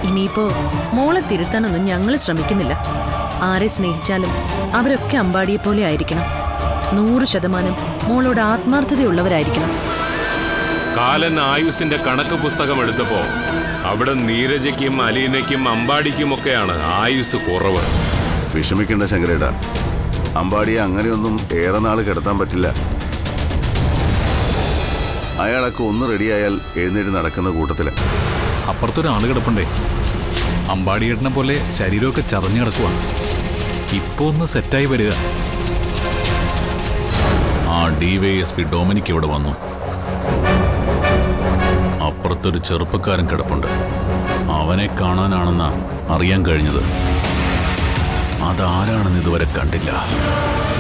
ഇനിയിപ്പോ മോളെ തിരുത്താനൊന്നും ഞങ്ങൾ ശ്രമിക്കുന്നില്ല ആരെ സ്നേഹിച്ചാലും അവരൊക്കെ അമ്പാടിയെ പോലെ ആയിരിക്കണം നൂറ് ശതമാനം മോളോട് ആത്മാർത്ഥതയുള്ളവരായിരിക്കണം കാലൻ ആയുസിന്റെ കണക്ക് പുസ്തകം എടുത്തപ്പോ അവിടെ നീരജയ്ക്കും അലീനയ്ക്കും അമ്പാടിക്കുമൊക്കെയാണ് ആയുസ് കുറവ് വിഷമിക്കേണ്ട ശങ്കരേട്ട അമ്പാടിയെ അങ്ങനെയൊന്നും ഏറെ നാൾ കിടത്താൻ പറ്റില്ല അയാളൊക്കെ ഒന്ന് റെഡിയായാൽ എഴുന്നേറ്റ് നടക്കുന്ന കൂട്ടത്തില് അപ്പുറത്തൊരാൾ കിടപ്പുണ്ടേ അമ്പാടിയേട്ടനെ പോലെ ശരീരമൊക്കെ ചതഞ്ഞു കിടക്കുക ഇപ്പൊ ഒന്ന് സെറ്റായി വരിക ആ D Y S P Dominic ഇവിടെ വന്നു അപ്പുറത്തൊരു ചെറുപ്പക്കാരൻ കിടപ്പുണ്ട് അവനെ കാണാനാണെന്നാ അറിയാൻ കഴിഞ്ഞത് അതാരാണെന്ന് ഇതുവരെ കണ്ടില്ല